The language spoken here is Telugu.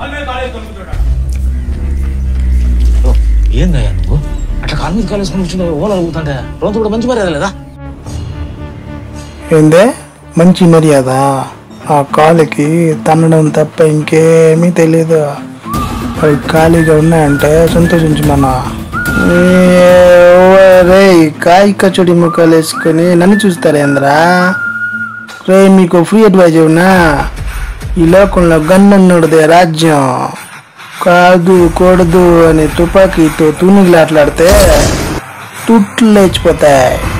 ఏందయ్యా నువ్వు అట్లా కాలు మీద కాలు వేసుకుని కూర్చుని ఓలా అడుగుతుంటే రోజు కూడా మంచి మర్యాద లేదా ఏందే మంచి మర్యాద ఆ కాలుకి తన్నడం తప్ప ఇంకేమీ తెలియదు అవి ఖాళీగా ఉన్నాయంటే సంతోషించమన్నా రే కాయ కచోడి ముక్కలు వేసుకొని నన్ను చూస్తారేంద్రా రే మీకు ఫ్రీ అడ్వైజ్ ఉన్నా ఈ లోకంలో గన్నున్నదే రాజ్యం కాదు కూడదు అని తుపాకీతో తూనిగులాట్లాడితే తుట్లు లేచిపోతాయి